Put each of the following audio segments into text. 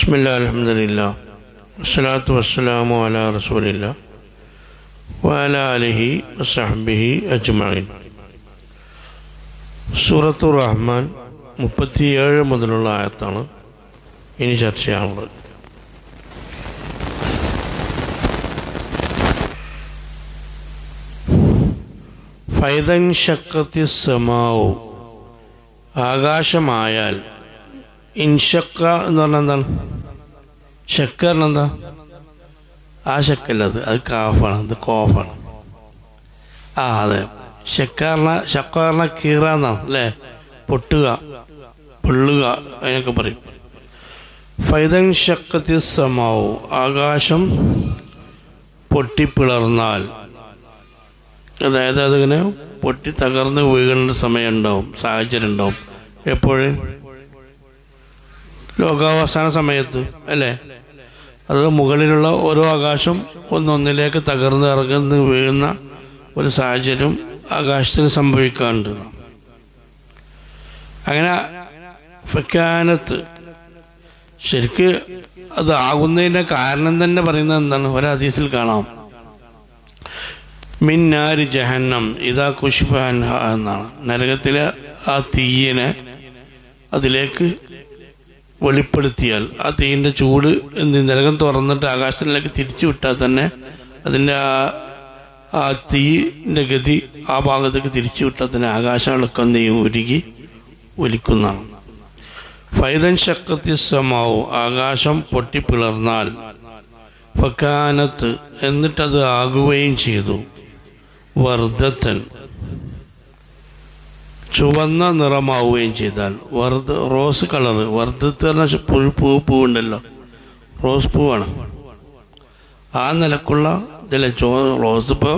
بسم الله الحمد لله والصلاة والسلام على رسول الله وعلى آله وصحبه أجمعين സൂറത്തു റഹ്മാൻ മുപ്പത്തിയേഴ് മുതലുള്ള ആയത്താണ് ഇനി ചർച്ച ചെയ്യാനുള്ളത് ഫൈതൻ ശക്കത്തി സമാവു ആകാശമായാൽ ഇൻഷക്ക എന്ന് പറഞ്ഞാൽ എന്താണ് ഷക്ക പറഞ്ഞാൽ എന്താ ആ ഷക്കല്ല അത് അത് കാഫാണ് അത് കോഫാണ് ആ അതെ ഷക്ക പറഞ്ഞ ഷക്ക പറഞ്ഞ കീറ എന്നാണ് അല്ലേ പൊട്ടുക പൊള്ളുക അതിനൊക്കെ പറയും ഫൈതൻ ശക്കത്തി സമാവു ആകാശം പൊട്ടിപ്പിളർന്നാൽ അതായത് അതിങ്ങനെ പൊട്ടി തകർന്ന് വീഴേണ്ട സമയം ഉണ്ടാവും സാഹചര്യം ഉണ്ടാവും എപ്പോഴും ലോകാവസാന സമയത്ത് അല്ലേ അത് മുകളിലുള്ള ഓരോ ആകാശം ഒന്നൊന്നിലേക്ക് തകർന്ന് ഇറങ്ങുന്ന വീഴുന്ന ഒരു സാഹചര്യം ആകാശത്തിന് സംഭവിക്കാറുണ്ട് അങ്ങനെ ഫക്കാനത്ത് ശരിക്ക് അത് ആകുന്നതിന്റെ കാരണം തന്നെ പറയുന്നത് എന്താണ് ഒരു ഹദീസിൽ കാണാം മിന്നാരി ജഹന്നം ഇതാ കുഷ്ഫാൻഹ എന്നാണ് നരകത്തിലെ ആ തീയിനെ അതിലേക്ക് വെളിപ്പെടുത്തിയാൽ ആ തീയിൻ്റെ ചൂട് എന്ത് നരകം തുറന്നിട്ട് ആകാശത്തിലേക്ക് തിരിച്ചു വിട്ടാൽ തന്നെ അതിൻ്റെ ആ ആ തീയിൻ്റെ ഗതി ആ ഭാഗത്തേക്ക് തിരിച്ചു വിട്ടാൽ തന്നെ ആകാശങ്ങളൊക്കെ എന്ത് ചെയ്യും ഉരുകി ഒലിക്കുന്നതാണ് ഫൈതൻ ശക്തി സമാവു ആകാശം പൊട്ടിപ്പിളർന്നാൽ ഫക്കാനത്ത് എന്നിട്ടത് ആകുകയും ചെയ്തു വർദ്ധത്തൻ ചുവന്ന നിറമാവുകയും ചെയ്താൽ വർദ്ധ റോസ് കളറ് വർദ്ധത്ത് പറഞ്ഞ പൂ പൂ പൂവുണ്ടല്ലോ റോസ് പൂവാണ് ആ നിലക്കുള്ള ഇതിലെ ചോ റോസ് ഇപ്പോൾ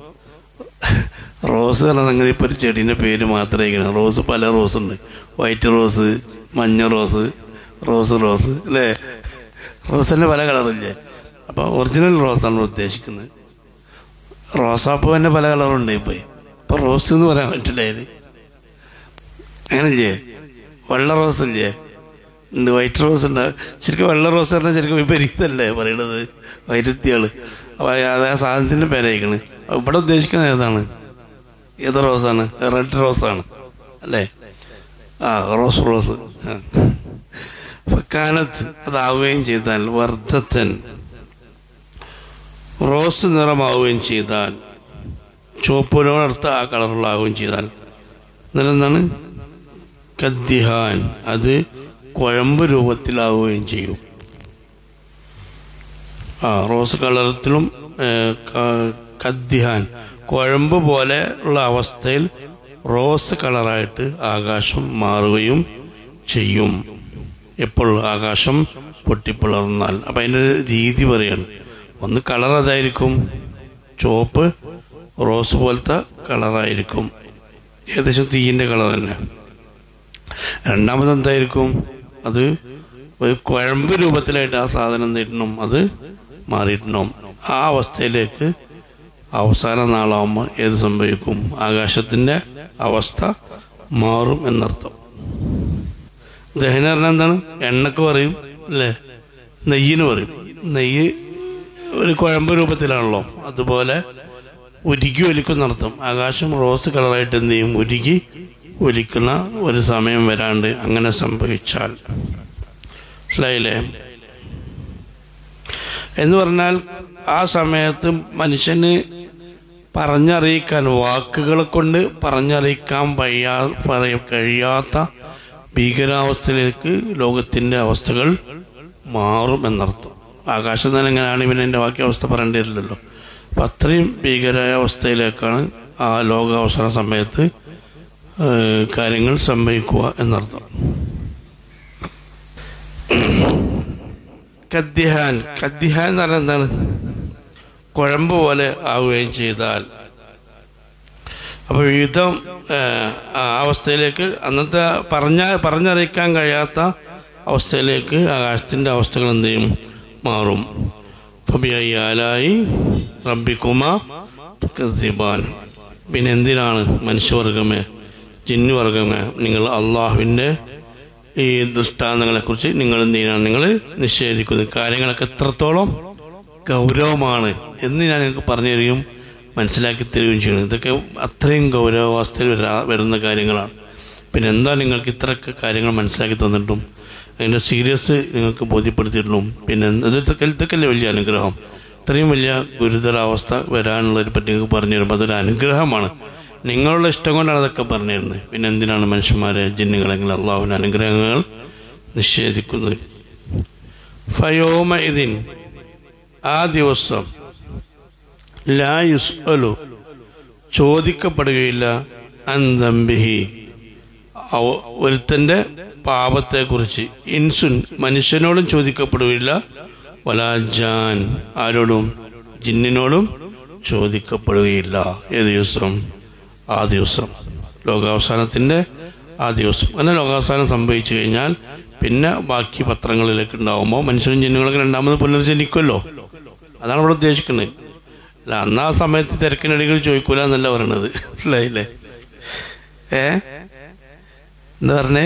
റോസ് പറഞ്ഞ സംഗതി ഇപ്പോൾ ഒരു ചെടീൻ്റെ പേര് മാത്രമേ ഇങ്ങനെ റോസ് പല റോസ് ഉണ്ട് വൈറ്റ് റോസ് മഞ്ഞ റോസ് റോസ് റോസ് അല്ലേ റോസിൻ്റെ പല കളറില്ലേ അപ്പോൾ ഒറിജിനൽ റോസാണ് ഉദ്ദേശിക്കുന്നത് റോസാപ്പൂ തന്നെ പല കളറുണ്ട് ഇപ്പോൾ ഇപ്പോൾ റോസ് എന്ന് പറയാൻ പറ്റില്ല അതിന് അങ്ങനല്ലേ വെള്ള റോസ് ഇല്ലേ ഉണ്ട് വൈറ്റ് റോസ് ഉണ്ട് ശരിക്കും വെള്ള റോസ് പറഞ്ഞാൽ ശരിക്കും വിപരീതമല്ലേ പറയണത് വൈരുദ്ധ്യാള് അപ്പോൾ അത് ആ സാധനത്തിൻ്റെ പേരായിക്കണ് ഇവിടെ ഉദ്ദേശിക്കുന്നത് ഏതാണ് ഏത് റോസാണ് റെഡ് റോസാണ് അല്ലേ ആ റോസ് റോസ് കാനത്ത് അതാവുകയും ചെയ്താൽ വർദ്ധത്തൻ റോസ് നിറമാവുകയും ചെയ്താൽ ചുവപ്പിനോടടുത്ത് ആ കളറുള്ളാവുകയും ചെയ്താൽ എന്നിട്ടെന്താണ് കദ്ദിഹാൻ അത് കുഴമ്പ് രൂപത്തിലാവുകയും ചെയ്യും ആ റോസ് കളറത്തിലും കദ്ദിഹാൻ കുഴമ്പ് പോലെ ഉള്ള അവസ്ഥയിൽ റോസ് കളറായിട്ട് ആകാശം മാറുകയും ചെയ്യും എപ്പോൾ ആകാശം പൊട്ടിപ്പിളർന്നാൽ അപ്പം അതിൻ്റെ രീതി പറയാണ് ഒന്ന് കളർ അതായിരിക്കും ചുവപ്പ് റോസ് പോലത്തെ കളറായിരിക്കും ഏകദേശം തീയിൻ്റെ കളർ തന്നെ രണ്ടാമത് എന്തായിരിക്കും അത് ഒരു കുഴമ്പ് രൂപത്തിലായിട്ട് ആ സാധനം എന്തിടണം അത് മാറിയിട്ടുണ്ടാവും ആ അവസ്ഥയിലേക്ക് അവസാന നാളാവുമ്പോൾ ഏത് സംഭവിക്കും ആകാശത്തിൻ്റെ അവസ്ഥ മാറും എന്നർത്ഥം ദഹന പറഞ്ഞാൽ എന്താണ് എണ്ണക്ക് പറയും അല്ലേ നെയ്യിന് പറയും നെയ്യ് ഒരു കുഴമ്പ് രൂപത്തിലാണല്ലോ അതുപോലെ ഉരുക്കി ഒലിക്കുന്നർത്ഥം ആകാശം റോസ് കളറായിട്ട് എന്ത് ചെയ്യും ഉരുക്കി ഒലിക്കുന്ന ഒരു സമയം വരാണ്ട് അങ്ങനെ സംഭവിച്ചാൽ മനസ്സിലായില്ലേ എന്ന് പറഞ്ഞാൽ ആ സമയത്ത് മനുഷ്യന് പറഞ്ഞറിയിക്കാൻ വാക്കുകളെ കൊണ്ട് പറഞ്ഞറിയിക്കാൻ വയ്യാ പറയ കഴിയാത്ത ഭീകരാവസ്ഥയിലേക്ക് ലോകത്തിൻ്റെ അവസ്ഥകൾ മാറും എന്നർത്ഥം ആകാശം തന്നെ എങ്ങനെയാണ് ഇവൻ എൻ്റെ ബാക്കി അവസ്ഥ പറയേണ്ടി വരില്ലല്ലോ അപ്പം അത്രയും ഭീകരായ അവസ്ഥയിലേക്കാണ് ആ ലോകാവസര സമയത്ത് കാര്യങ്ങൾ സംഭവിക്കുക എന്നർത്ഥം കദ്ദിഹാൻ കദ്ദിഹാൻ എന്ന് പറഞ്ഞാൽ എന്താണ് കുഴമ്പ് പോലെ ആവുകയും ചെയ്താൽ അപ്പോൾ വിവിധ അവസ്ഥയിലേക്ക് അന്നത്തെ പറഞ്ഞ പറഞ്ഞറിയിക്കാൻ കഴിയാത്ത അവസ്ഥയിലേക്ക് ആകാശത്തിൻ്റെ അവസ്ഥകൾ എന്ത് ചെയ്യും മാറും ഫബിയായി റബ്ബിക്കുമ കസിബാൻ പിന്നെ എന്തിനാണ് മനുഷ്യവർഗമേ ജിന്നുവർഗമേ നിങ്ങൾ അള്ളാഹുവിൻ്റെ ഈ ദുഷ്ടാന്തങ്ങളെക്കുറിച്ച് നിങ്ങൾ എന്ത് ചെയ്യണം നിങ്ങൾ നിഷേധിക്കുന്നത് കാര്യങ്ങളൊക്കെ എത്രത്തോളം ഗൗരവമാണ് എന്ന് ഞാൻ നിങ്ങൾക്ക് പറഞ്ഞു തരികയും മനസ്സിലാക്കി തരികയും ചെയ്യുന്നു ഇതൊക്കെ അത്രയും ഗൗരവാവസ്ഥയിൽ വരാ വരുന്ന കാര്യങ്ങളാണ് പിന്നെ എന്താ നിങ്ങൾക്ക് ഇത്രയൊക്കെ കാര്യങ്ങൾ മനസ്സിലാക്കി തന്നിട്ടും അതിൻ്റെ സീരിയസ് നിങ്ങൾക്ക് ബോധ്യപ്പെടുത്തിയിട്ടും പിന്നെ ഇതൊക്കെ ഇതൊക്കെയല്ലേ വലിയ അനുഗ്രഹം ഇത്രയും വലിയ ഗുരുതരാവസ്ഥ വരാനുള്ളതിനെ പറ്റി നിങ്ങൾക്ക് പറഞ്ഞു തരുമ്പോൾ അതൊരു അനുഗ്രഹമാണ് നിങ്ങളുടെ ഇഷ്ടം കൊണ്ടാണ് അതൊക്കെ പറഞ്ഞു തരുന്നത് പിന്നെ എന്തിനാണ് മനുഷ്യന്മാരെ ജിന്നുകളെങ്കിൽ അള്ളാഹുവിൻ്റെ അനുഗ്രഹങ്ങൾ നിഷേധിക്കുന്നത് ഫയോമ ഇതിൻ ആ ദിവസം ലാ യുസ്അലു ചോദിക്കപ്പെടുകയില്ല അന്തംബിഹി ഒരുത്തന്റെ പാപത്തെക്കുറിച്ച് ഇൻസുൻ മനുഷ്യനോടും ചോദിക്കപ്പെടുകയില്ല വലാജാൻ ആരോടും ജിന്നിനോടും ചോദിക്കപ്പെടുകയില്ല ഏത് ദിവസം ആ ദിവസം ലോകാവസാനത്തിന്റെ ആ ദിവസം അങ്ങനെ ലോകാവസാനം സംഭവിച്ചു കഴിഞ്ഞാൽ പിന്നെ ബാക്കി പത്രങ്ങളിലേക്ക് ഉണ്ടാവുമ്പോൾ മനുഷ്യനും ജിന്നുകളൊക്കെ രണ്ടാമത് പുനർജനിക്കുമല്ലോ അതാണ് ഇവിടെ ഉദ്ദേശിക്കുന്നത് അല്ല അന്ന് ആ സമയത്ത് തിരക്കിനടികൾ ചോദിക്കൂല എന്നല്ല പറയണത് മനസ്സിലായില്ലേ ഏ എന്താ പറഞ്ഞേ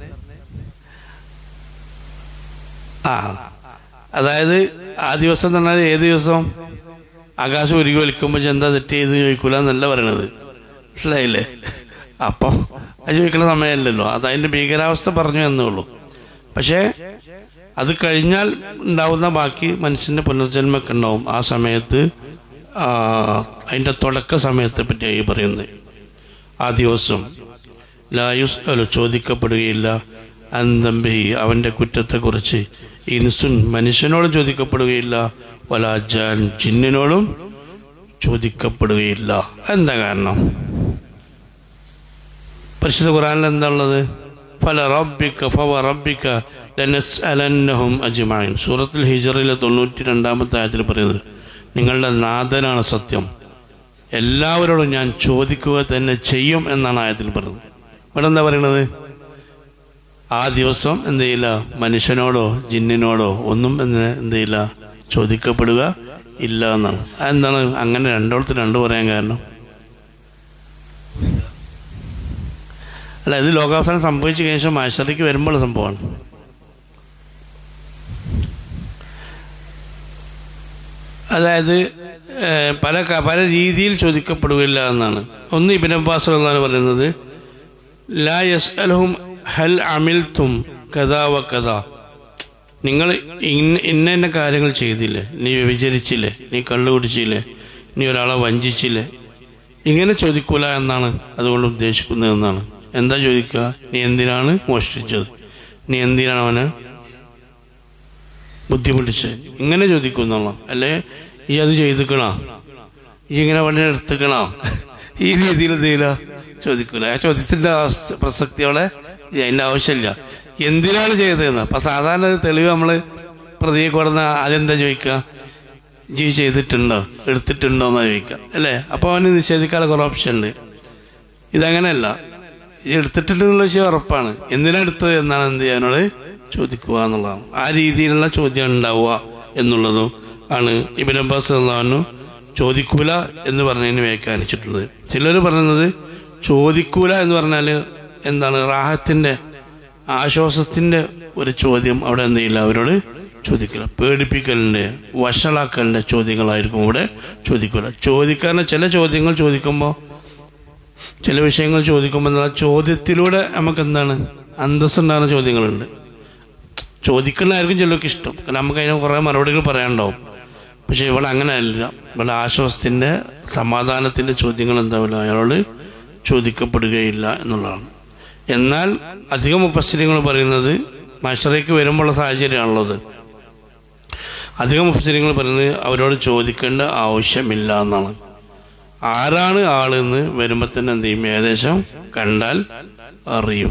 ആ അതായത് ആ ദിവസം എന്ന് പറഞ്ഞാൽ ഏത് ദിവസം ആകാശം ഒരുക്കി വലിക്കുമ്പോൾ എന്താ തെറ്റ് ചെയ്ത് ചോദിക്കൂല എന്നല്ല പറയണത് മനസ്സിലായില്ലേ അപ്പൊ അത് ചോദിക്കുന്ന സമയമല്ലല്ലോ അത് അതിന്റെ ഭീകരാവസ്ഥ പറഞ്ഞു എന്നേ ഉള്ളൂ പക്ഷേ അത് കഴിഞ്ഞാൽ ഉണ്ടാവുന്ന ബാക്കി മനുഷ്യന്റെ പുനർജന്മൊക്കെ ഉണ്ടാവും ആ സമയത്ത് ആ, അതിന്റെ തുടക്ക സമയത്തെ പറ്റിയാണ് ഈ പറയുന്നത് ആ ദിവസം ലായുസ് അല്ല ചോദിക്കപ്പെടുകയില്ല അന്തമ്പി അവന്റെ കുറ്റത്തെക്കുറിച്ച് ഇൻസുൻ മനുഷ്യനോടും ചോദിക്കപ്പെടുകയില്ല വലാജാൻ ജിന്നിനോടും ചോദിക്കപ്പെടുകയില്ല എന്താ കാരണം പരിശുദ്ധ ഖുറാനിൽ എന്താ ഉള്ളത് ഫല റബ്ബിക്ക ഫവ റബ്ബിക്ക ലനസ്അലന്നഹും അജ്മഈൻ സൂറത്തുൽ ഹിജറിലെ തൊണ്ണൂറ്റി രണ്ടാമത്തെ ആയത്തിൽ പറയുന്നത് നിങ്ങളുടെ നാഥനാണ് സത്യം എല്ലാവരോടും ഞാൻ ചോദിക്കുക തന്നെ ചെയ്യും എന്നാണ് ആയത്തിൽ പറയുന്നത് ഇവിടെ എന്താ പറയുന്നത് ആ ദിവസം എന്ത് ചെയ്യില്ല മനുഷ്യനോടോ ജിന്നിനോടോ ഒന്നും എന്ന് എന്ത് ചെയ്യില്ല ചോദിക്കപ്പെടുക ഇല്ല എന്നാണ് അതെന്താണ് അങ്ങനെ രണ്ടോടത്ത് രണ്ട് പറയാൻ കാരണം അല്ല ഇത് ലോകാവസാനം സംഭവിച്ച ശേഷം മാഷറിക്ക് വരുമ്പോൾ സംഭവമാണ് അതായത് ഏഹ്, പല ക- പല രീതിയിൽ ചോദിക്കപ്പെടുകയില്ല എന്നാണ് ഒന്ന് ഇബിൻ അബ്ബാസ് എന്നാണ് പറയുന്നത് ലാ യസ് അലഹും ഹൽ അമിൽത്തും കഥാ വ കഥ നിങ്ങൾ ഇന്ന ഇന്ന ഇന്ന കാര്യങ്ങൾ ചെയ്തില്ലേ നീ വ്യഭിചരിച്ചില്ലേ നീ കള്ളു കുടിച്ചില്ലേ നീ ഒരാളെ വഞ്ചിച്ചില്ലേ ഇങ്ങനെ ചോദിക്കൂല എന്നാണ് അതുകൊണ്ട് ഉദ്ദേശിക്കുന്നത് എന്നാണ് എന്താ ചോദിക്കുക നീ എന്തിനാണ് മോഷ്ടിച്ചത് നീ എന്തിനാണ് അവനെ ബുദ്ധിമുട്ടിച്ചത് ഇങ്ങനെ ചോദിക്കുന്നുള്ള അല്ലേ ഈ അത് ചെയ്തിക്കണോ ഈ ഇങ്ങനെ വണ്ടി എടുത്തുക്കണോ ഈ രീതിയിൽ എന്തെയില്ല ചോദിക്കൂല ആ ചോദ്യത്തിന്റെ അവസ്ഥ- പ്രസക്തി അവിടെ ഇല്ല, അതിന്റെ ആവശ്യമില്ല എന്തിനാണ് ചെയ്തതെന്ന് അപ്പൊ സാധാരണ ഒരു തെളിവ് നമ്മള് പ്രതിയെ കൊടുന്ന അതെന്താ ചോദിക്കുക ജി ചെയ്തിട്ടുണ്ടോ എടുത്തിട്ടുണ്ടോ എന്നാ ചോദിക്കുക അല്ലേ അപ്പൊ അവന് നിഷേധിക്കാനുള്ള കുറെ ഓപ്ഷൻ ഉണ്ട് ഇതങ്ങനെയല്ല ഇത് എടുത്തിട്ടുണ്ട് എന്നുള്ള വിഷയം ഉറപ്പാണ് എന്തിനാ എടുത്തത് എന്നാണ് എന്ത് ചെയ്യാനോട് ചോദിക്കുക എന്നുള്ളതാണ് ആ രീതിയിലുള്ള ചോദ്യം ഉണ്ടാവുക എന്നുള്ളതും ആണ് ഇബിൻ അബ്ബാസ് അള്ളാഹു ചോദിക്കൂല എന്ന് പറഞ്ഞതിന് വ്യാഖ്യാനിച്ചിട്ടുള്ളത് ചിലർ പറയുന്നത് ചോദിക്കൂല എന്ന് പറഞ്ഞാൽ എന്താണ് റാഹത്തിന്റെ ആശ്വാസത്തിന്റെ ഒരു ചോദ്യം അവിടെ എന്ത് ചെയ്യില്ല അവരോട് ചോദിക്കില്ല പേടിപ്പിക്കലിന്റെ വഷളാക്കലിന്റെ ചോദ്യങ്ങളായിരിക്കും ഇവിടെ ചോദിക്കൂല ചോദിക്കാരനെ ചില ചോദ്യങ്ങൾ ചോദിക്കുമ്പോൾ ചില വിഷയങ്ങൾ ചോദിക്കുമ്പോൾ എന്നാൽ ചോദ്യത്തിലൂടെ നമുക്ക് എന്താണ് അന്തസ്സുണ്ടാകുന്ന ചോദ്യങ്ങളുണ്ട് ചോദിക്കുന്നതായിരിക്കും ചിലർക്ക് ഇഷ്ടം കാരണം നമുക്ക് അതിന് കുറേ മറുപടികൾ പറയാനുണ്ടാവും പക്ഷെ ഇവിടെ അങ്ങനെ അല്ല ഇവിടെ ആശ്വാസത്തിന്റെ സമാധാനത്തിന്റെ ചോദ്യങ്ങൾ എന്താവില്ല അയാളോട് ചോദിക്കപ്പെടുകയില്ല എന്നുള്ളതാണ് എന്നാൽ അധികം മുപ്പസ്ഥിരങ്ങൾ പറയുന്നത് മഷറയ്ക്ക് വരുമ്പോഴുള്ള സാഹചര്യമാണുള്ളത് അധികം മുപ്പസ്ഥിരങ്ങൾ പറയുന്നത് അവരോട് ചോദിക്കേണ്ട ആവശ്യമില്ല എന്നാണ് ആരാണ് ആളെന്ന് വരുമ്പോൾ തന്നെ എന്ത് ചെയ്യും ഏകദേശം കണ്ടാൽ അറിയും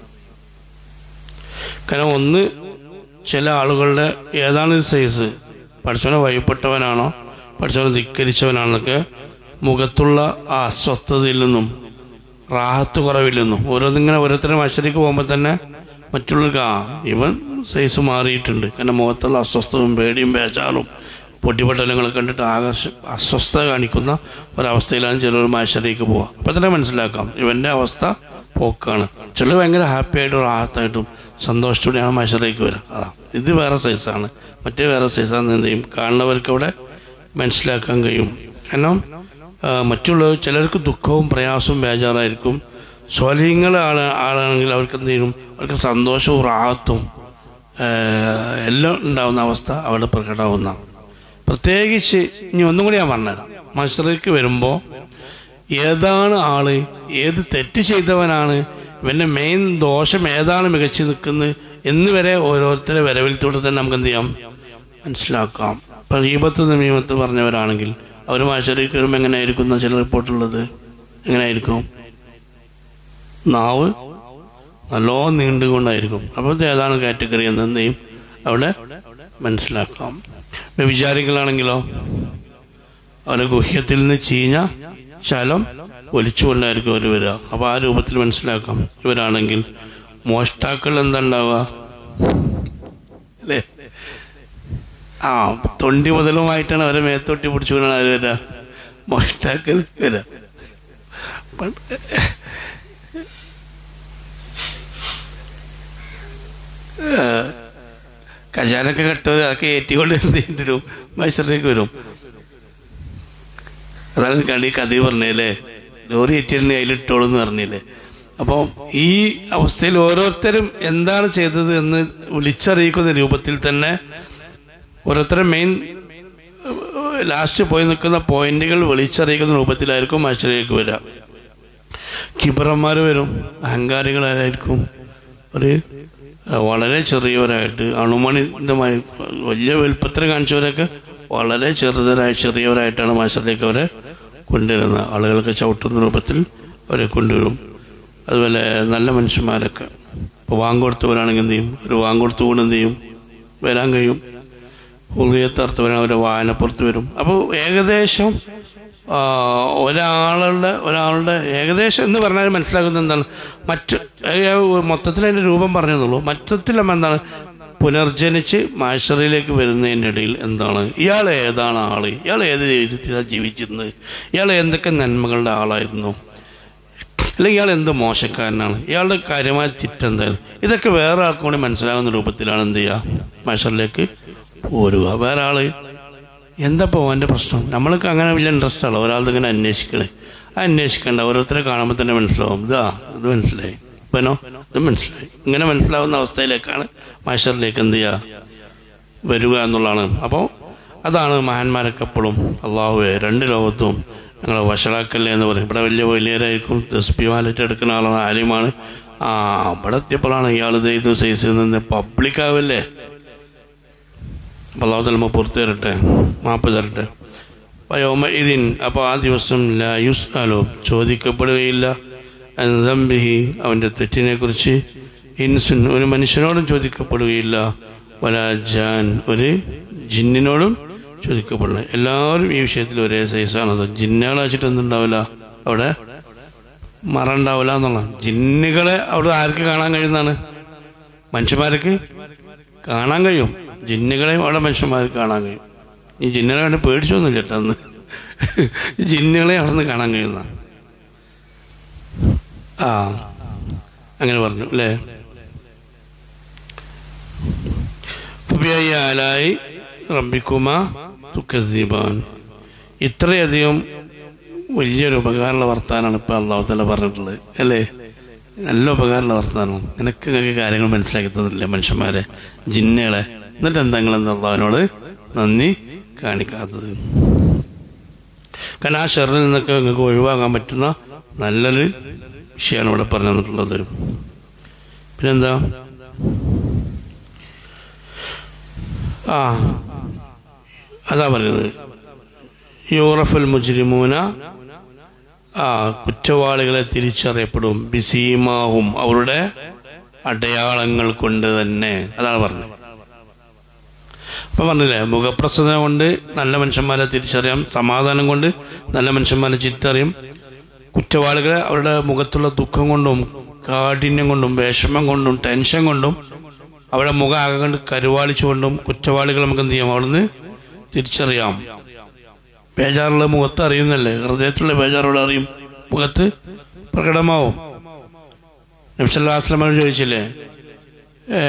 കാരണം ഒന്ന് ചില ആളുകളുടെ ഏതാണ് സൈസ് പഠിച്ചവനെ വഴിപ്പെട്ടവനാണോ പഠിച്ചവനെ ധിക്കരിച്ചവനാണെന്നൊക്കെ മുഖത്തുള്ള ആ അസ്വസ്ഥതയിൽ നിന്നും റാഹത്ത് കുറവിൽ നിന്നും ഓരോന്നിങ്ങനെ ഓരോരുത്തരും മത്സരിക്ക് പോകുമ്പോൾ തന്നെ മറ്റുള്ളവർക്ക് ആ ഇവൻ സൈസ് മാറിയിട്ടുണ്ട് കാരണം മുഖത്തുള്ള അസ്വസ്ഥവും പേടിയും ബേജാറും പൊട്ടിപ്പൊട്ടലങ്ങളെ കണ്ടിട്ട് ആകർഷ അസ്വസ്ഥത കാണിക്കുന്ന ഒരവസ്ഥയിലാണ് ചിലർ മാശരയ്ക്ക് പോവുക അപ്പം തന്നെ മനസ്സിലാക്കാം ഇവന്റെ അവസ്ഥ പോക്കാണ് ചിലർ ഭയങ്കര ഹാപ്പി ആയിട്ടും റാഹത്തായിട്ടും സന്തോഷത്തോടെയാണ് മനുഷ്യരേക്ക് വരിക അതാ ഇത് വേറെ സൈസാണ് മറ്റേ വേറെ സൈസാണെന്ന് എന്ത് ചെയ്യും കാണുന്നവർക്ക് അവിടെ മനസ്സിലാക്കാൻ കഴിയും കാരണം ആ, മറ്റുള്ളവർ ചിലർക്ക് ദുഃഖവും പ്രയാസവും ബേജാറായിരിക്കും സ്വലീങ്ങൾ ആള ആളാണെങ്കിൽ അവർക്ക് എന്ത് ചെയ്യും അവർക്ക് സന്തോഷവും റാഹത്തും ആ, എല്ലാം ഉണ്ടാവുന്ന അവസ്ഥ അവിടെ പ്രകടമാവുന്ന പ്രത്യേകിച്ച് ഇനി ഒന്നും കൂടി ഞാൻ പറഞ്ഞുതരാം മഷറയ്ക്ക് വരുമ്പോൾ ഏതാണ് ആള് ഏത് തെറ്റ് ചെയ്തവനാണ് ഇവന്റെ മെയിൻ ദോഷം ഏതാണ് മികച്ചു നിൽക്കുന്നത് എന്ന് വരെ ഓരോരുത്തരെ വരവിലത്തൂടെ തന്നെ നമുക്ക് എന്ത് ചെയ്യാം മനസ്സിലാക്കാം ഇപ്പൊ ഈപത്ത് നിയമത്ത് പറഞ്ഞവരാണെങ്കിൽ അവർ മാഷറിക്ക് വരുമ്പോൾ എങ്ങനെയായിരിക്കും എന്നാ ചില റിപ്പോർട്ടുള്ളത് എങ്ങനെയായിരിക്കും നാവ് നല്ലോണം നീണ്ടുകൊണ്ടായിരിക്കും അപ്പോൾ ഇത് ഏതാണ് കാറ്റഗറി എന്നെയും അവിടെ മനസ്സിലാക്കാം വ്യഭിചാരികളാണെങ്കിലോ അവരെ ഗുഹ്യത്തിൽ നിന്ന് ചീഞ്ഞ ശലം ഒലിച്ചുകൊണ്ടായിരിക്കും അവർ വരിക അപ്പൊ ആ രൂപത്തിൽ മനസ്സിലാക്കാം ഇവരാണെങ്കിൽ മോഷ്ടാക്കൾ എന്താ ഉണ്ടാവുക അല്ലേ ആ തൊണ്ടി മുതലുമായിട്ടാണ് അവരെ മേത്തൊട്ടി പിടിച്ചുകൊണ്ടാണ് അവർ വരിക മോഷ്ടാക്കൾ വരിക പണ്ട് കജാനൊക്കെ കെട്ടവർ അതൊക്കെ ഏറ്റിക്കൊണ്ട് എന്ത് ചെയ്യേണ്ടി വരും മത്സരത്തിലേക്ക് വരും അതാണ് കണ്ടി കഥ പറഞ്ഞല്ലേ ലോറി ഏറ്റിരുന്ന് അതിലിട്ടോളൂ എന്ന് പറഞ്ഞില്ലേ അപ്പോൾ ഈ അവസ്ഥയിൽ ഓരോരുത്തരും എന്താണ് ചെയ്തത് എന്ന് വിളിച്ചറിയിക്കുന്ന രൂപത്തിൽ തന്നെ ഓരോരുത്തരും മെയിൻ ലാസ്റ്റ് പോയി നിൽക്കുന്ന പോയിന്റുകൾ വിളിച്ചറിയിക്കുന്ന രൂപത്തിലായിരിക്കും മത്സരത്തിലേക്ക് വരിക കിബറന്മാർ വരും അഹങ്കാരികളായിരിക്കും ഒരു അഹ് വളരെ ചെറിയവരായിട്ട് അണുമണിതമായി വലിയ വലുപ്പത്തിൽ കാണിച്ചവരൊക്കെ വളരെ ചെറുതരായ ചെറിയവരായിട്ടാണ് മാസ്റ്ററിലേക്ക് അവരെ കൊണ്ടുവരുന്നത് ആളുകൾക്ക് ചവിട്ടുന്ന രൂപത്തിൽ അവരെ കൊണ്ടുവരും അതുപോലെ നല്ല മനുഷ്യന്മാരൊക്കെ ഇപ്പോൾ വാങ്ങുകൊടുത്തവരാണെങ്കിൽ എന്ത് ചെയ്യും ഒരു വാങ്ങുകൊടുത്തു കൊണ്ട് എന്ത് ചെയ്യും വരാൻ കഴിയും ഹൃദയത്തർത്ത് വരാൻ അവരുടെ വായനപ്പുറത്ത് വരും അപ്പോൾ ഏകദേശം ആ, ഒരാളുടെ ഒരാളുടെ ഏകദേശം എന്ന് പറഞ്ഞാൽ മനസ്സിലാക്കുന്നത് എന്താണ് മറ്റ് ഏ, മൊത്തത്തിൽ അതിൻ്റെ രൂപം പറഞ്ഞെന്നുള്ളൂ മൊത്തത്തിൽ നമ്മ എന്താണ് പുനർജനിച്ച് മാഷറിലേക്ക് വരുന്നതിൻ്റെ ഇടയിൽ എന്താണ് ഇയാൾ ഏതാണ് ആള് ഇയാൾ ഏത് രീതിയിലാണ് ജീവിച്ചിരുന്നത് ഇയാൾ എന്തൊക്കെ നന്മകളുടെ ആളായിരുന്നു അല്ലെങ്കിൽ ഇയാൾ എന്ത് മോശക്കാരനാണ് ഇയാളുടെ കാര്യമായ തെറ്റെന്തായാലും ഇതൊക്കെ വേറെ ആൾക്ക് കൂടി മനസ്സിലാകുന്ന രൂപത്തിലാണ് എന്ത് ചെയ്യുക മാഷറിലേക്ക് പോരുക വേറെ ആള് എന്താ ഇപ്പോൾ അവൻ്റെ പ്രശ്നം നമ്മൾക്ക് അങ്ങനെ വലിയ ഇൻട്രസ്റ്റ് ആണല്ലോ ഒരാൾ ഇങ്ങനെ അന്വേഷിക്കണേ ആ അന്വേഷിക്കണ്ട ഓരോരുത്തരെ കാണുമ്പോൾ തന്നെ മനസ്സിലാവും ഇതാ ഇത് മനസ്സിലായി ഇപ്പനോ ഇത് മനസ്സിലായി ഇങ്ങനെ മനസ്സിലാവുന്ന അവസ്ഥയിലേക്കാണ് മാഷറിലേക്ക് എന്ത് ചെയ്യുക വരിക എന്നുള്ളതാണ് അപ്പോൾ അതാണ് മഹാന്മാരൊക്കെ എപ്പോഴും അള്ളാഹുവെ രണ്ട് ലോകത്തും ഞങ്ങളെ വഷളാക്കല്ലേ എന്ന് പറയും ഇവിടെ വലിയ വലിയവരായിരിക്കും എസ് പി വാലറ്റ് എടുക്കുന്ന ആളാണ് ആര്യമാണ് ആ ഇവിടെ എത്തിയപ്പോഴാണ് ഇയാൾ ഇത് ചെയ്തു സൈസിൽ നിന്ന് പബ്ലിക് ആവല്ലേ അള്ളാഹു തലമ പുറത്തു തരട്ടെ മാപ്പ് തരട്ടെ വയോമ ഇതിൻ അപ്പോൾ ആ ദിവസം ലാ യുസ് അലോ ചോദിക്കപ്പെടുകയില്ല അൻദംബിഹി അവൻ്റെ തെറ്റിനെ കുറിച്ച് ഇൻസുൻ ഒരു മനുഷ്യനോടും ചോദിക്കപ്പെടുകയില്ല വല ജാൻ ഒരു ജിന്നിനോടും ചോദിക്കപ്പെടില്ല എല്ലാവരും ഈ വിഷയത്തിൽ ഒരേ സൈസാണത് ജിന്നുകളെ വെച്ചിട്ട് എന്തുണ്ടാവില്ല അവിടെ മറ ഉണ്ടാവില്ല എന്നുള്ള ജിന്നുകളെ അവിടെ ആർക്ക് കാണാൻ കഴിയുന്നതാണ് മനുഷ്യന്മാർക്ക് കാണാൻ കഴിയും ജിന്നുകളെയും അവിടെ മനുഷ്യന്മാർക്ക് കാണാൻ കഴിയും ഈ ജിന്നുകളെ കണ്ട് പേടിച്ചൊന്നുമില്ല കേട്ടോ അന്ന് ജിന്നുകളെ അവിടെ നിന്ന് കാണാൻ കഴിയുന്ന ആ അങ്ങനെ പറഞ്ഞു അല്ലേ ആലായി റബ്ബിക്കുമ തുക്കീബാൻ ഇത്രയധികം വലിയൊരു ഉപകാരമുള്ള വർത്താനാണ് ഇപ്പൊ അള്ളാഹു തല പറഞ്ഞിട്ടുള്ളത് അല്ലേ നല്ല ഉപകാരമുള്ള വർത്താനം നിനക്ക് നിങ്ങൾക്ക് കാര്യങ്ങൾ മനസ്സിലാക്കി തന്നില്ല മനുഷ്യന്മാരെ ജിന്നുകളെ എന്നിട്ട് എന്താ നിങ്ങൾ എന്താ അള്ളാഹുവിനോട് നന്ദി കാണിക്കാത്തത് കാരണം ആ ഷെറിൽ നിന്നൊക്കെ നിങ്ങൾക്ക് ഒഴിവാക്കാൻ പറ്റുന്ന നല്ലൊരു വിഷയമാണ് ഇവിടെ പറഞ്ഞു തന്നിട്ടുള്ളത് പിന്നെന്താ ആ അതാ പറയുന്നത് യൂറഫൽ മുജ്രിമൂന ആ കുറ്റവാളികളെ തിരിച്ചറിയപ്പെടും ബിസീമാവും അവരുടെ അടയാളങ്ങൾ കൊണ്ട് തന്നെ അതാണ് പറഞ്ഞത് അപ്പൊ പറഞ്ഞില്ലേ മുഖപ്രസന്ന കൊണ്ട് നല്ല മനുഷ്യന്മാരെ തിരിച്ചറിയാം സമാധാനം കൊണ്ട് നല്ല മനുഷ്യന്മാരെ ചിത്തറിയും കുറ്റവാളികളെ അവരുടെ മുഖത്തുള്ള ദുഃഖം കൊണ്ടും കാഠിന്യം കൊണ്ടും വിഷമം കൊണ്ടും ടെൻഷൻ കൊണ്ടും അവരുടെ മുഖം ആകെ കൊണ്ട് കരുവാളിച്ചുകൊണ്ടും കുറ്റവാളികൾ നമുക്ക് എന്ത് ചെയ്യാം അവിടുന്ന് തിരിച്ചറിയാം ബേജാറുള്ള മുഖത്ത് അറിയുന്നല്ലേ ഹൃദയത്തിലുള്ള ബേജാറോട് അറിയും മുഖത്ത് പ്രകടമാവും നബ്സല്ലാസ്ലമോട് ചോദിച്ചില്ലേ ഏ,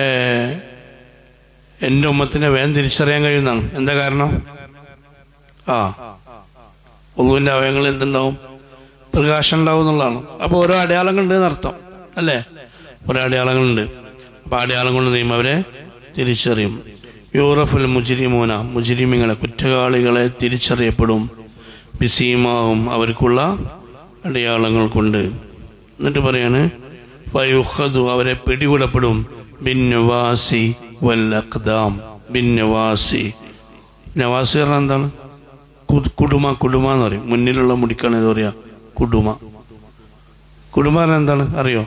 എൻ്റെ ഉമ്മത്തിനെ വേഗം തിരിച്ചറിയാൻ കഴിയുന്നതാണ് എന്താ കാരണം ആ ഒന്നുവിൻ്റെ അവയവങ്ങളിൽ എന്തുണ്ടാവും പ്രകാശം ഉണ്ടാവും എന്നുള്ളതാണ് അപ്പോൾ ഓരോ അടയാളങ്ങളുണ്ട് എന്നർത്ഥം അല്ലേ ഓരോ അടയാളങ്ങളുണ്ട് അപ്പോൾ അടയാളം കൊണ്ട് നീയും അവരെ തിരിച്ചറിയും യൂറഫുൽ മുജിരിമൂന മുജിരിമിങ്ങളെ കുറ്റവാളികളെ തിരിച്ചറിയപ്പെടും ബിസീമാവും അവർക്കുള്ള അടയാളങ്ങൾ കൊണ്ട് എന്നിട്ട് പറയാണ് വയുഹദു അവരെ പിടികൂടപ്പെടും ബിന്നവാസി വല്ലഖ്ദാം ബിന്നവാസി നവാസി പറഞ്ഞാൽ എന്താണ് കു- കുടുമ കുടുമ എന്ന് പറയും മുന്നിലുള്ള മുടിക്കാണ് ഇത് പറയാ കുടുമ കുടുമ പറഞ്ഞാൽ എന്താണ് അറിയോ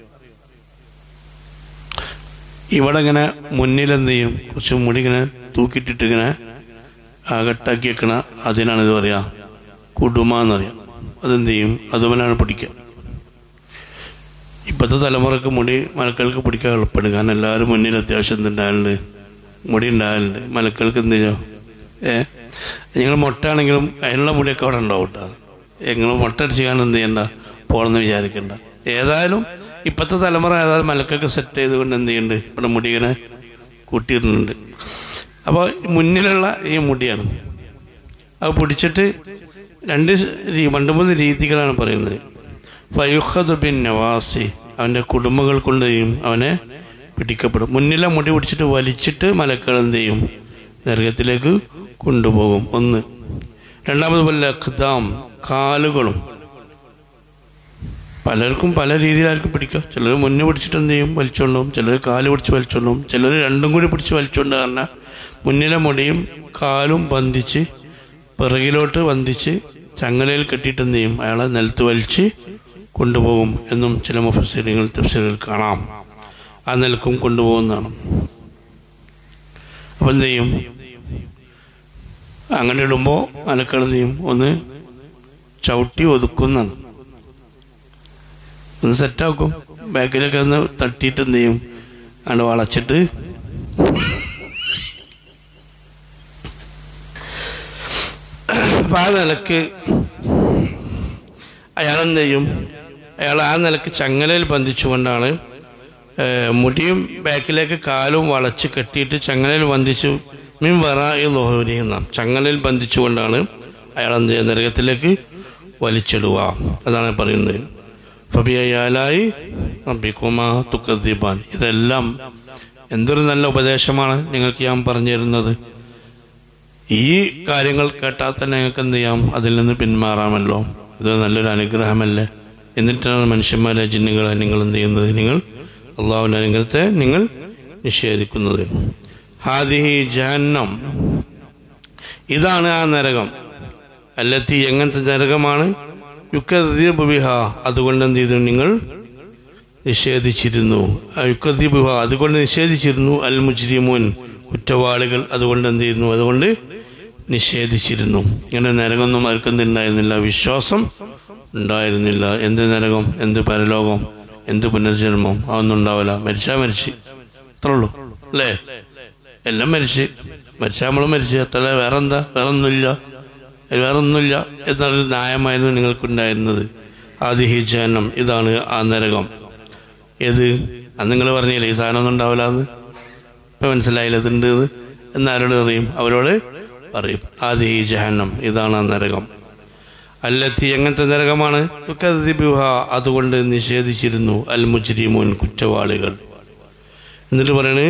ഇവിടെ ഇങ്ങനെ മുന്നിൽ എന്ത് ചെയ്യും കുറച്ച് മുടി ഇങ്ങനെ തൂക്കിയിട്ടിട്ട് ഇങ്ങനെ അകട്ടാക്കി വെക്കണ അതിനാണ് ഇത് പറയാ കുടുമ എന്നറിയാം അതെന്ത് ചെയ്യും അതുപോലെയാണ് പിടിക്കുക ഇപ്പോഴത്തെ തലമുറക്ക് മുടി മലക്കൾക്ക് പിടിക്കാൻ എളുപ്പമാണ് കാരണം എല്ലാവരും മുന്നിൽ അത്യാവശ്യം എന്തുണ്ടാകലുണ്ട് മുടി ഉണ്ടാകലുണ്ട് മലക്കൾക്ക് എന്ത് ചെയ്യോ ഏ നിങ്ങൾ മുട്ടയാണെങ്കിലും അതിനുള്ള മുടിയൊക്കെ അവിടെ ഉണ്ടാവും കേട്ടോ നിങ്ങൾ മുട്ട അടിച്ച് കാണാൻ എന്ത് ചെയ്യണ്ട പോകണമെന്ന് വിചാരിക്കണ്ട ഏതായാലും ഇപ്പോഴത്തെ തലമുറ ഏതായാലും മലക്കൊക്കെ സെറ്റ് ചെയ്തുകൊണ്ട് എന്ത് ചെയ്യുന്നുണ്ട് ഇവിടെ മുടി ഇങ്ങനെ കൂട്ടിയിടുന്നുണ്ട് അപ്പോൾ മുന്നിലുള്ള ഈ മുടിയാണ് അത് പിടിച്ചിട്ട് രണ്ട് രീ- രണ്ട് മൂന്ന് രീതികളാണ് പറയുന്നത് ഫയുഹദ് ബിൻ നവാസി അവൻ്റെ കുടുംബങ്ങൾ കൊണ്ട് ചെയ്യും അവനെ പിടിക്കപ്പെടും മുന്നിലെ മുടി പിടിച്ചിട്ട് വലിച്ചിട്ട് മലക്കൾ എന്ത് ചെയ്യും നരകത്തിലേക്ക് കൊണ്ടുപോകും ഒന്ന് രണ്ടാമത് പോലെ ഖദാം കാലുകളും പലർക്കും പല രീതിയിലായിരിക്കും പിടിക്കുക ചിലർ മുന്നേ പിടിച്ചിട്ട് എന്ത് ചെയ്യും വലിച്ചോണ്ടും ചിലർ കാല് പിടിച്ച് വലിച്ചോണ്ടും ചിലർ രണ്ടും കൂടി പിടിച്ച് വലിച്ചോണ്ട് കാരണം മുന്നിലെ മുടിയും കാലും ബന്ധിച്ച് പിറകിലോട്ട് ബന്ധിച്ച് ചങ്ങലയിൽ കെട്ടിയിട്ട് എന്ത് ചെയ്യും അയാളെ നിലത്ത് വലിച്ച് കൊണ്ടുപോകും എന്നും ചില മുഫസീലുകൾ തഫ്സീലുകൾ കാണാം ആ നിലക്കും കൊണ്ടുപോകുന്നതാണ് അപ്പം എന്ത് ചെയ്യും അങ്ങനെ ഇടുമ്പോൾ മലക്കൾ എന്ത് ചെയ്യും ഒന്ന് ചവിട്ടി ഒതുക്കുന്നതാണ് ഒന്ന് സെറ്റാക്കും ബാക്കിലൊക്കെ ഒന്ന് തട്ടിയിട്ട് എന്ത് ചെയ്യും അവിടെ വളച്ചിട്ട് അപ്പം ആ നിലക്ക് അയാളെന്ത് ചെയ്യും അയാൾ ആ നിലക്ക് ചങ്ങലയിൽ ബന്ധിച്ചുകൊണ്ടാണ് ഏഹ്, മുടിയും ബാക്കിലേക്ക് കാലും വളച്ച് കെട്ടിയിട്ട് ചങ്ങലയിൽ ബന്ധിച്ചു മീൻ വറ ലോഹരിയുന്ന ചങ്ങലയിൽ ബന്ധിച്ചുകൊണ്ടാണ് അയാൾ എന്ത് ചെയ്യുക നരകത്തിലേക്ക് വലിച്ചിടുക അതാണ് പറയുന്നത് ഫബിയായി റബ്ബിക്കുമ തുക്കദ്ദീപാൻ ഇതെല്ലാം എന്തൊരു നല്ല ഉപദേശമാണ് നിങ്ങൾക്ക് ഞാൻ പറഞ്ഞു തരുന്നത് ഈ കാര്യങ്ങൾ കേട്ടാൽ തന്നെ നിങ്ങൾക്ക് എന്ത് ചെയ്യാം അതിൽ നിന്ന് പിന്മാറാമല്ലോ ഇത് നല്ലൊരു അനുഗ്രഹമല്ലേ എന്നിട്ടാണ് മനുഷ്യന്മാരെ ജിന്നുകളെ നിങ്ങൾ എന്ത് ചെയ്യുന്നത് നിങ്ങൾ അള്ളാഹുവിൻ്റെ അനുഗ്രഹത്തെ നിങ്ങൾ നിഷേധിക്കുന്നത് ഹാദിഹി ജഹന്നം ഇതാണ് ആ നരകം അല്ലത്തി എങ്ങനത്തെ നരകമാണ് യുക്കദ്ദീബുബിഹ അതുകൊണ്ട് എന്ത് ചെയ്തു നിങ്ങൾ നിഷേധിച്ചിരുന്നു ആ യുക്കദ്ദീബുഹ അതുകൊണ്ട് നിഷേധിച്ചിരുന്നു അൽ മുജ്രിമൂൻ കുറ്റവാളികൾ അതുകൊണ്ട് എന്ത് ചെയ്യുന്നു അതുകൊണ്ട് നിഷേധിച്ചിരുന്നു ഇങ്ങനെ നരകമൊന്നും അവർക്ക് എന്തുണ്ടായിരുന്നില്ല വിശ്വാസം ഉണ്ടായിരുന്നില്ല എന്ത് നരകം എന്ത് പരലോകം എന്ത് പുനർജന്മം അതൊന്നും ഉണ്ടാവില്ല മരിച്ചാ മരിച്ച് അത്രേ ഉള്ളൂ അല്ലേ എല്ലാം മരിച്ച് മരിച്ചാൽ നമ്മളും മരിച്ച് അത്ര വേറെ എന്താ വേറെ ഒന്നുമില്ല വേറെ ഒന്നുമില്ല എന്നൊരു ന്യായമായിരുന്നു നിങ്ങൾക്കുണ്ടായിരുന്നത് ആദിഹി ജനം ഇതാണ് ആ നരകം ഏത് അന്ന് നിങ്ങൾ പറഞ്ഞില്ലേ ഈ സാധനം ഒന്നും ഉണ്ടാവില്ല എന്ന് ഇപ്പൊ മനസ്സിലായില്ല ഇതുണ്ട് എന്ന് എന്നാരോട് പറയും അവരോട് പറയും ആദിഹി ജഹന്നം ഇതാണ് ആ നരകം അല്ലത്തി എങ്ങനത്തെ നരകമാണ് യുക്കദ്ദിബുഹ അതുകൊണ്ട് നിഷേധിച്ചിരുന്നു അൽ മുജ്രിമൂൻ കുറ്റവാളികൾ എന്നിട്ട് പറയണേ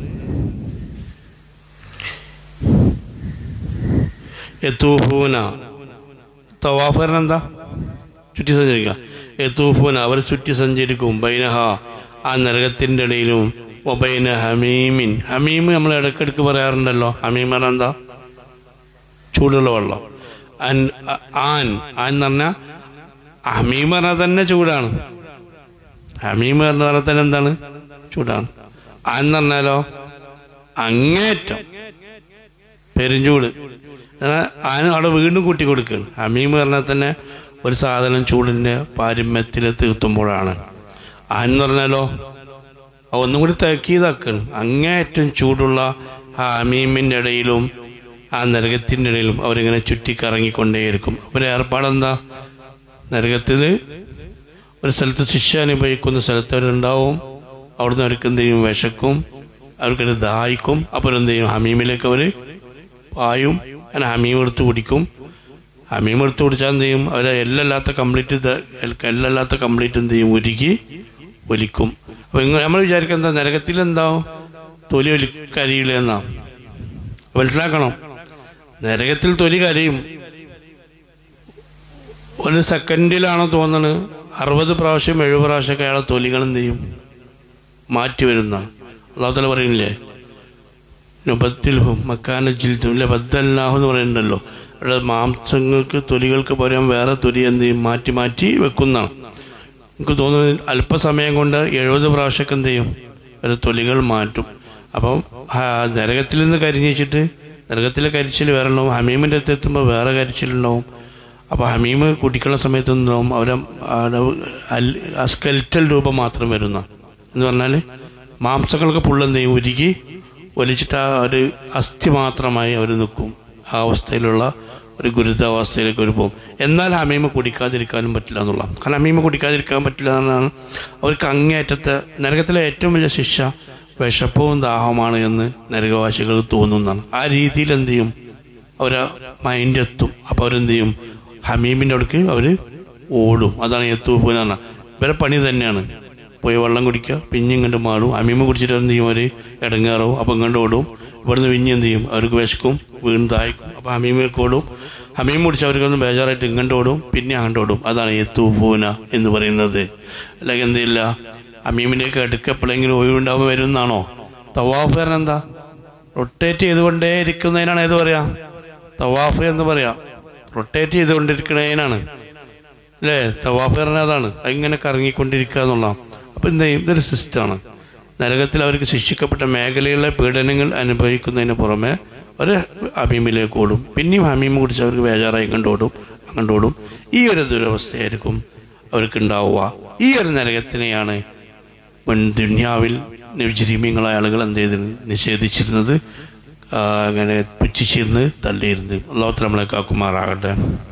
യത്തൂഫൂന തവാഫറിന് എന്താ ചുറ്റി സഞ്ചരിക്കുക യത്തൂഫൂന അവർ ചുറ്റി സഞ്ചരിക്കും ബൈനഹ ആ നരകത്തിൻ്റെ ഇടയിലും ഒബൈന ഹമീമിൻ ഹമീം നമ്മൾ ഇടയ്ക്കിടയ്ക്ക് പറയാറുണ്ടല്ലോ ഹമീം പറഞ്ഞാൽ എന്താ ചൂടുള്ള വെള്ളം അൻ അ- ആൻ ആൻ എന്ന് പറഞ്ഞാൽ ഹമീം പറഞ്ഞാൽ തന്നെ ചൂടാണ് ഹമീം എന്ന് പറഞ്ഞാൽ തന്നെ എന്താണ് ചൂടാണ് ആൻ എന്ന് പറഞ്ഞാലോ അങ്ങേറ്റം പെരുംചൂട് എന്നാൽ ആന അവിടെ വീണ്ടും കൂട്ടി കൊടുക്കുകയാണ് ഹമീം പറഞ്ഞാൽ തന്നെ ഒരു സാധനം ചൂടിൻ്റെ പാരമ്യത്തിൽ തീർത്തുമ്പോഴാണ് ആൻ എന്ന് പറഞ്ഞാലോ അത് ഒന്നും കൂടി തക്കീതാക്കണം അങ്ങേയറ്റം ചൂടുള്ള ആ ഹമീമിൻ്റെ ഇടയിലും ആ നരകത്തിൻ്റെ ഇടയിലും അവരിങ്ങനെ ചുറ്റിക്കറങ്ങിക്കൊണ്ടേയിരിക്കും അവരുടെ ഏർപ്പാടെന്താ നരകത്തിൽ ഒരു സ്ഥലത്ത് ശിക്ഷ അനുഭവിക്കുന്ന സ്ഥലത്ത് അവരുണ്ടാവും അവിടുന്ന് അവർക്ക് എന്ത് ചെയ്യും വിശക്കും അവർക്കൊരു ദാഹിക്കും അപ്പോൾ എന്ത് ചെയ്യും ഹമീമിലേക്ക് അവർ പായും അങ്ങനെ ഹമീം എടുത്ത് കുടിക്കും ഹമീം എടുത്ത് കുടിച്ചാൽ എന്ത് ചെയ്യും അവർ എല്ലല്ലാത്ത കംപ്ലീറ്റ് എല്ലല്ലാത്ത കംപ്ലീറ്റ് എന്ത് ചെയ്യും ഉരുക്കി ഒലിക്കും അപ്പൊ ഇങ്ങ നമ്മൾ വിചാരിക്കുക എന്താ നരകത്തിൽ എന്താവും തൊലി ഒലി കരിയില്ല എന്നാ മനസ്സിലാക്കണം നരകത്തിൽ തൊലി കരയും ഒരു സെക്കൻഡിലാണോ തോന്നുന്നത് അറുപത് പ്രാവശ്യം എഴുപത് പ്രാവശ്യമൊക്കെ അയാളെ തൊലികൾ എന്ത് ചെയ്യും മാറ്റി വരുന്ന അള്ളാഹുത്തല പറയുന്നില്ലേ നുബത്തിൽഹും മക്കാന ജിൽത്തും ഇല്ല ബദ്ദല്ലാഹു എന്ന് പറയുന്നുണ്ടല്ലോ അവിടെ മാംസങ്ങൾക്ക് തൊലികൾക്ക് പകരം വേറെ തൊലി എന്ത് ചെയ്യും മാറ്റി മാറ്റി വെക്കുന്നതാണ് എനിക്ക് തോന്നുന്നു അല്പസമയം കൊണ്ട് എഴുപത് പ്രാവശ്യമൊക്കെ എന്ത് ചെയ്യും ഒരു തൊലികൾ മാറ്റും അപ്പം ആ, നരകത്തിൽ നിന്ന് കരിഞ്ഞിച്ചിട്ട് നരകത്തിലെ കരിച്ചിൽ വേറെ ഉണ്ടാവും ഹമീമിൻ്റെ അടുത്ത് എത്തുമ്പോൾ വേറെ കരിച്ചിലുണ്ടാവും അപ്പോൾ ഹമീമ് കുടിക്കുന്ന സമയത്ത് എന്താവും അവരെ സ്കെൽറ്റൽ രൂപം മാത്രം വരുന്ന എന്ന് പറഞ്ഞാൽ മാംസങ്ങൾക്ക് പുള്ളെന്ത് ചെയ്യും ഉരുകി ഒലിച്ചിട്ട് ആ ഒരു അസ്ഥി മാത്രമായി അവർ നിൽക്കും ആ അവസ്ഥയിലുള്ള ഒരു ഗുരുതാവസ്ഥയിലേക്ക് അവർ പോകും എന്നാൽ ഹമീമ കുടിക്കാതിരിക്കാനും പറ്റില്ല എന്നുള്ള കാരണം ഹമീമ കുടിക്കാതിരിക്കാൻ പറ്റില്ല എന്നാണ് അവർക്ക് അങ്ങേയറ്റത്തെ നരകത്തിലെ ഏറ്റവും വലിയ ശിക്ഷ വിശപ്പവും ദാഹവുമാണ് എന്ന് നരകവാസികൾക്ക് തോന്നുന്നതാണ് ആ രീതിയിൽ എന്ത് ചെയ്യും അവരെ മൈൻഡ് എത്തും അപ്പോൾ അവരെന്ത് ചെയ്യും ഹമീമിൻ്റെ അടുക്ക് അവർ ഓടും അതാണ് എത്തൂപ്പൂനാണ് ഇവരെ പണി തന്നെയാണ് പോയി വെള്ളം കുടിക്കുക പിന്നെ ഇങ്ങോട്ട് മാറും അമീമ കുടിച്ചിട്ട് എന്ത് ചെയ്യും അവർ ഇടങ്ങാറാവും അപ്പം ഇങ്ങോട്ട് ഓടും ഇവിടുന്ന് പിന്നെ എന്ത് ചെയ്യും അവർക്ക് വിശക്കും വീണ്ടും ദാഹിക്കും അപ്പം ഹമീമിലേക്ക് ഓടും ഹമീം കുടിച്ച് അവർക്കൊന്ന് ബേജാറായിട്ട് ഇങ്ങോട്ട് ഓടും പിന്നെ അങ്ങോട്ട് ഓടും അതാണ് എത്തൂപ്പൂന എന്ന് പറയുന്നത് അല്ലെങ്കിൽ എന്തില്ല ഹമീമിലേക്ക് അടുക്ക് എപ്പോഴെങ്കിലും ഒഴിവുണ്ടാകുമ്പോൾ വരുന്നതാണോ തവാഫ് പറഞ്ഞാൽ എന്താ റൊട്ടേറ്റ് ചെയ്തുകൊണ്ടേ ഇരിക്കുന്നതിനാണ് ഏത് പറയാ തവാഫ് എന്ന് പറയാം റൊട്ടേറ്റ് ചെയ്തുകൊണ്ടിരിക്കുന്നതിനാണ് അല്ലേ തവാഫ് പറഞ്ഞാൽ അതാണ് അതിങ്ങനെ കറങ്ങിക്കൊണ്ടിരിക്കുക എന്നുള്ളതാണ് അപ്പം എന്ത് ചെയ്യും ഇതൊരു സിസ്റ്റമാണ് നരകത്തിൽ അവർക്ക് ശിക്ഷിക്കപ്പെട്ട മേഖലകളിലെ പീഡനങ്ങൾ അനുഭവിക്കുന്നതിന് പുറമെ ഒരു ഹമീമിലേക്ക് ഓടും പിന്നെയും ഹമീം കുടിച്ച് അവർക്ക് ബേജാറായി കണ്ടോടും അങ്ങോട്ടോടും ഈ ഒരു ദുരവസ്ഥയായിരിക്കും അവർക്ക് ഉണ്ടാവുക ഈ ഒരു നരകത്തിനെയാണ് മുൻ ദുന്യാവിൽ നിർജരീമ്യങ്ങളായ ആളുകൾ എന്ത് ചെയ്തിരുന്നു നിഷേധിച്ചിരുന്നത് ആ, അങ്ങനെ പുച്ഛിച്ചിരുന്ന് തള്ളിയിരുന്നത് അള്ളാഹുത്തല നമ്മളെ കാക്കുമാറാകട്ടെ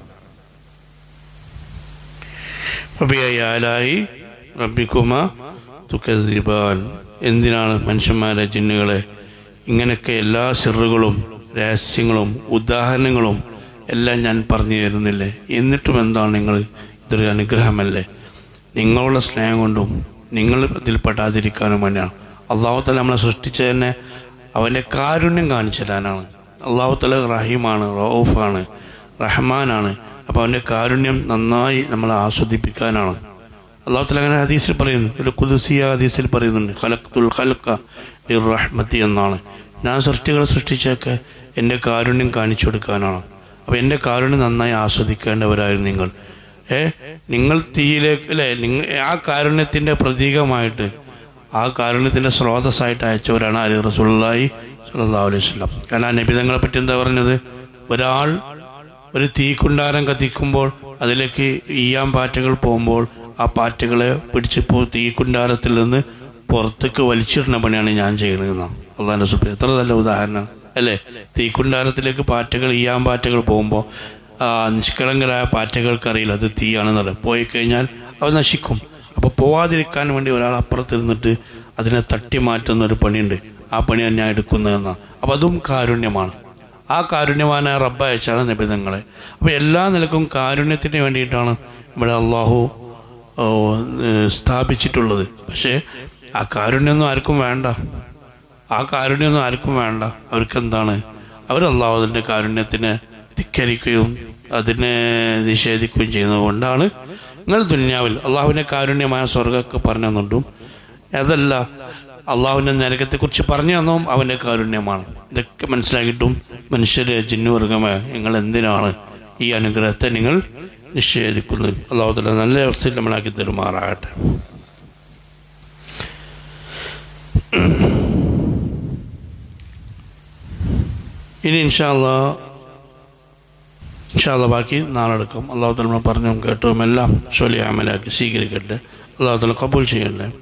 റബിയായി റബ്ബിക്കുമ തുക്കസിബാൻ എന്തിനാണ് മനുഷ്യന്മാരെ ജിന്നുകളെ ഇങ്ങനെയൊക്കെ എല്ലാ സിറുകളും രഹസ്യങ്ങളും ഉദാഹരണങ്ങളും എല്ലാം ഞാൻ പറഞ്ഞു തരുന്നില്ലേ എന്നിട്ടും എന്താണ് നിങ്ങൾ ഇതൊരു അനുഗ്രഹമല്ലേ നിങ്ങളുടെ സ്നേഹം കൊണ്ടും നിങ്ങൾ ഇതിൽ പെടാതിരിക്കാനും വേണ്ടിയാണ് അള്ളാഹുത്തല നമ്മളെ സൃഷ്ടിച്ച തന്നെ അവൻ്റെ കാരുണ്യം കാണിച്ചു തരാനാണ് അള്ളാഹുത്തല റഹീമാണ് റൌഫാണ് റഹ്മാനാണ് അപ്പോൾ അവൻ്റെ കാരുണ്യം നന്നായി നമ്മളെ ആസ്വദിപ്പിക്കാനാണ് അള്ളാഹുത്തല അങ്ങനെ ഹദീസിൽ പറയുന്നു ഒരു കുതുസിയ ഹദീസിൽ പറയുന്നുണ്ട് ഖലഖ്തുൽ ഖൽഖ റഹ്മത്തി എന്നാണ് ഞാൻ സൃഷ്ടികളെ സൃഷ്ടിച്ചൊക്കെ എൻ്റെ കാരുണ്യം കാണിച്ചു കൊടുക്കാനാണ് അപ്പോൾ എൻ്റെ കാരുണ്യം നന്നായി ആസ്വദിക്കേണ്ടവരായിരുന്നു നിങ്ങൾ ഏ നിങ്ങൾ തീയിലേക്ക് അല്ലേ നിങ്ങൾ ആ കാരുണ്യത്തിൻ്റെ പ്രതീകമായിട്ട് ആ കാരുണ്യത്തിൻ്റെ സ്രോതസ്സായിട്ട് അയച്ചവരാണ് അലി റസൂള്ളി സല്ലാ അലൈഹി സ്വലം കാരണം ആ നബിതങ്ങളെ പറ്റി എന്താ പറഞ്ഞത് ഒരാൾ ഒരു തീക്കുണ്ടാരം കത്തിക്കുമ്പോൾ അതിലേക്ക് ഈയാൻ പാറ്റകൾ പോകുമ്പോൾ ആ പാറ്റകളെ പിടിച്ചിപ്പോൾ തീക്കുണ്ടാരത്തിൽ നിന്ന് പുറത്തേക്ക് വലിച്ചിടുന്ന പണിയാണ് ഞാൻ ചെയ്യുന്നത് അള്ളാഹാൻ്റെ സുപ്രി എത്ര നല്ല ഉദാഹരണം അല്ലേ തീക്കുണ്ടാരത്തിലേക്ക് പാറ്റകൾ ഈയാൻ പാറ്റകൾ പോകുമ്പോൾ ആ നിഷ്കളങ്കരായ പാറ്റകൾക്കറിയില്ല അത് തീയാണെന്നറിയാം പോയി കഴിഞ്ഞാൽ അവ നശിക്കും അപ്പോൾ പോവാതിരിക്കാൻ വേണ്ടി ഒരാൾ അപ്പുറത്തിരുന്നിട്ട് അതിനെ തട്ടി മാറ്റുന്ന ഒരു പണിയുണ്ട് ആ പണിയാണ് ഞാൻ എടുക്കുന്നതെന്നാണ് അപ്പോൾ അതും കാരുണ്യമാണ് ആ കാരുണ്യവാനായ റബ്ബ അയച്ചാണ് നിബിധങ്ങളെ അപ്പോൾ എല്ലാ നിലക്കും കാരുണ്യത്തിന് വേണ്ടിയിട്ടാണ് ഇവിടെ അള്ളാഹു ഓ, ഏഹ്, സ്ഥാപിച്ചിട്ടുള്ളത് പക്ഷേ ആ കാരുണ്യമൊന്നും ആർക്കും വേണ്ട ആ കാരുണ്യമൊന്നും ആർക്കും വേണ്ട അവർക്ക് എന്താണ് അവർ അള്ളാഹുവിൻ്റെ കാരുണ്യത്തിനെ ധിക്കരിക്കുകയും അതിനെ നിഷേധിക്കുകയും ചെയ്യുന്നത് കൊണ്ടാണ് നിങ്ങൾ ദുന്യാവിൽ അള്ളാഹുവിൻ്റെ കാരുണ്യമായ സ്വർഗമൊക്കെ പറഞ്ഞു തന്നിട്ടും അതല്ല അള്ളാഹുവിൻ്റെ നരകത്തെക്കുറിച്ച് പറഞ്ഞു തന്നതും അവൻ്റെ കാരുണ്യമാണ് ഇതൊക്കെ മനസ്സിലാക്കിയിട്ടും മനുഷ്യരെ ജിന്നുവർഗമേ നിങ്ങൾ എന്തിനാണ് ഈ അനുഗ്രഹത്തെ നിങ്ങൾ നിഷേധിക്കുന്നത് അള്ളാഹുത്തല നല്ല അവസ്ഥയിൽ നമ്മളാക്കി തെരുമാറാകട്ടെ ഇനി ഇൻഷാല്ല ഇൻഷാല്ല ബാക്കി നാളെ എടുക്കും അള്ളാഹു തല പറഞ്ഞു കേട്ടും എല്ലാം ഷൊലി അമലാക്കി സ്വീകരിക്കട്ടെ അള്ളാഹു തല കബൂൽ ചെയ്യട്ടെ